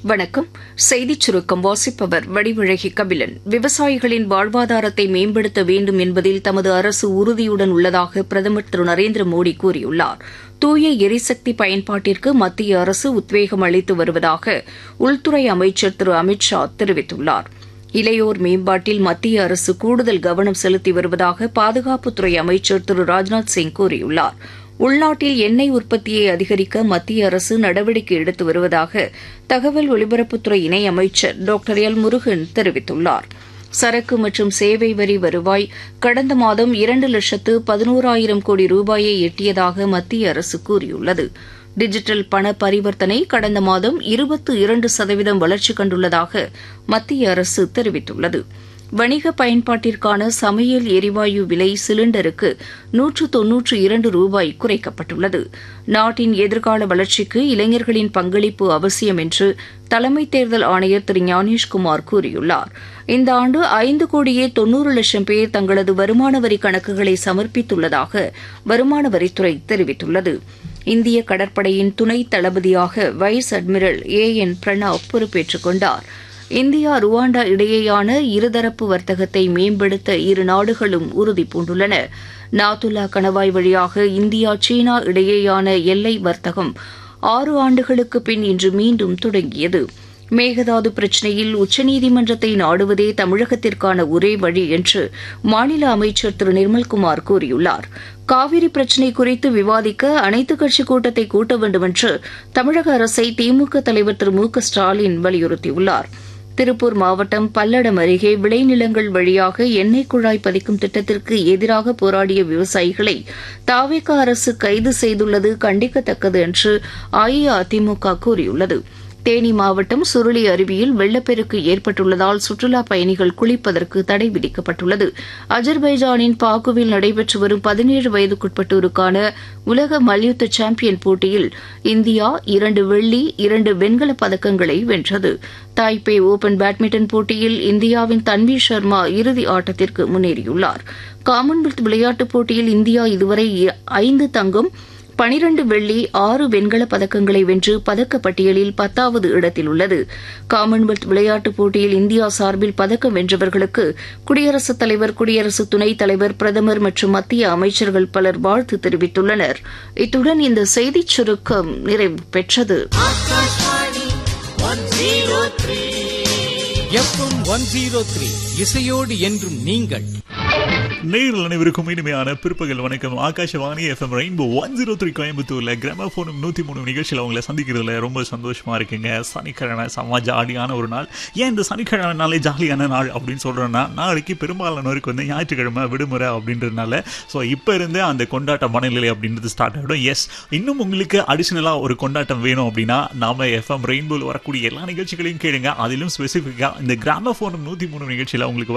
வணக்கம் செய்திச் சுருக்கம் வாசிப்பவர் வடிவழகி கபிலன் விவசாயிகளின் வாழ்வாதாரத்தை மேம்படுத்த வேண்டும் என்பதில் தமது அரசு உறுதியுடன் உள்ளதாக பிரதமர் திரு நரேந்திர மோடி கூறியுள்ளார் தூய எரிசக்தி பயன்பாட்டிற்கு மத்திய அரசு உத்வேகம் அளித்து வருவதாக உள்துறை அமைச்சர் திரு அமித் ஷா தெரிவித்துள்ளார் இளையோர் மேம்பாட்டில் மத்திய அரசு கூடுதல் கவனம் செலுத்தி வருவதாக பாதுகாப்புத்துறை அமைச்சர் திரு ராஜ்நாத் சிங் கூறியுள்ளார் உள்நாட்டில் எண்ணெய் உற்பத்தியை அதிகரிக்க மத்திய அரசு நடவடிக்கை எடுத்து வருவதாக தகவல் ஒலிபரப்புத்துறை இணையமைச்சர் டாக்டர் எல் முருகன் தெரிவித்துள்ளார் சரக்கு மற்றும் சேவை வரி வருவாய் கடந்த மாதம் இரண்டு லட்சத்து பதினோராயிரம் கோடி ரூபாயை எட்டியதாக மத்திய அரசு கூறியுள்ளது டிஜிட்டல் பண பரிவர்த்தனை கடந்த மாதம் இருபத்து இரண்டு சதவீதம் வளர்ச்சி கண்டுள்ளதாக மத்திய அரசு தெரிவித்துள்ளது வணிக பயன்பாட்டிற்கான சமையல் எரிவாயு விலை சிலிண்டருக்கு நூற்று தொன்னூற்று இரண்டு ரூபாய் குறைக்கப்பட்டுள்ளது நாட்டின் எதிர்கால வளர்ச்சிக்கு இளைஞர்களின் பங்களிப்பு அவசியம் என்று தலைமை தேர்தல் ஆணையர் திரு ஞானேஷ்குமார் கூறியுள்ளார் இந்த ஆண்டு ஐந்து கோடியே தொன்னூறு லட்சம் பேர் தங்களது வருமான வரி கணக்குகளை சமர்ப்பித்துள்ளதாக வருமான வரித்துறை தெரிவித்துள்ளது இந்திய கடற்படையின் துணை தளபதியாக vice admiral A N Pranab பொறுப்பேற்றுக் கொண்டாா் இந்தியா ருவாண்டா இடையேயான இருதரப்பு வர்த்தகத்தை மேம்படுத்த இரு நாடுகளும் உறுதிபூண்டுள்ளன நாத்துல்லா கணவாய் வழியாக இந்தியா சீனா இடையேயான எல்லை வர்த்தகம் ஆறு ஆண்டுகளுக்கு பின் இன்று மீண்டும் தொடங்கியது மேகதாது பிரச்சினையில் உச்சநீதிமன்றத்தை நாடுவதே தமிழகத்திற்கான ஒரே வழி என்று மாநில அமைச்சர் திரு நிர்மல்குமார் கூறியுள்ளார் காவிரி பிரச்சினை குறித்து விவாதிக்க அனைத்துக் கட்சி கூட்டத்தை கூட்ட வேண்டுமென்று தமிழக அரசை திமுக தலைவர் திரு மு க ஸ்டாலின் வலியுறுத்தியுள்ளாா் திருப்பூர் மாவட்டம் பல்லடம் அருகே விளைநிலங்கள் வழியாக எண்ணெய் குழாய் பதிக்கும் திட்டத்திற்கு எதிராக போராடிய விவசாயிகளை தாவேக அரசு கைது செய்துள்ளது கண்டிக்கத்தக்கது என்று அஇஅதிமுக கூறியுள்ளது தேனி மாவட்டம் சுருளி அருவியில் வெள்ளப்பெருக்கு ஏற்பட்டுள்ளதால் சுற்றுலாப் பயணிகள் குளிப்பதற்கு தடை விதிக்கப்பட்டுள்ளது அஜர்பைஜானின் பாக்குவில் நடைபெற்று வரும் பதினேழு வயதுக்குட்பட்டோருக்கான உலக மல்யுத்த சாம்பியன் போட்டியில் இந்தியா இரண்டு வெள்ளி இரண்டு வெண்கலப் பதக்கங்களை வென்றது தாய்பே ஓபன் பேட்மிண்டன் போட்டியில் இந்தியாவின் தன்வி சர்மா இறுதி ஆட்டத்திற்கு முன்னேறியுள்ளார் காமன்வெல்த் விளையாட்டுப் போட்டியில் இந்தியா இதுவரை ஐந்து தங்கம் பனிரண்டு வெள்ளி ஆறு வெண்கலப் பதக்கங்களை வென்று பதக்கப்பட்டியலில் பத்தாவது இடத்தில் உள்ளது காமன்வெல்த் விளையாட்டுப் போட்டியில் இந்தியா சார்பில் பதக்கம் வென்றவர்களுக்கு குடியரசுத் தலைவர் குடியரசு துணைத் தலைவர் பிரதமர் மற்றும் மத்திய அமைச்சர்கள் பலர் வாழ்த்து தெரிவித்துள்ளனர் இத்துடன் இந்த செய்திச் சுருக்கம் நிறைவு பெற்றது எஃப்எம் ஒன் ஜீரோ த்ரீ இசையோடு என்றும் நீங்கள் நேரில் அனைவருக்கும் இனிமையான பிற்பகல் வணக்கம் Akashvani FM rainbow one zero three கோயம்புத்தூர்ல கிராமபோனும் நூத்தி மூணு நிகழ்ச்சியில் அவங்களை சந்திக்கிறதுல ரொம்ப சந்தோஷமா இருக்குங்க சனிக்கிழமை செம்ம ஜாலியான ஒரு நாள் ஏன் இந்த சனிக்கிழமை நாளே ஜாலியான நாள் அப்படின்னு சொல்றேன்னா நாளைக்கு பெரும்பாலானோருக்கு வந்து ஞாயிற்றுக்கிழமை விடுமுறை அப்படின்றதுனால ஸோ இப்போ இருந்தே அந்த கொண்டாட்ட மனநிலை அப்படின்றது ஸ்டார்ட் ஆகிடும் எஸ் இன்னும் உங்களுக்கு அடிஷனலாக ஒரு கொண்டாட்டம் வேணும் அப்படின்னா நாம எஃப்எம் ரெயின்போவில் வரக்கூடிய எல்லா நிகழ்ச்சிகளையும் கேளுங்க அதிலும் ஸ்பெசிஃபிக்காக இந்த கிராமபோனும் நூத்தி மூணு நிகழ்ச்சியில் உங்களுக்கு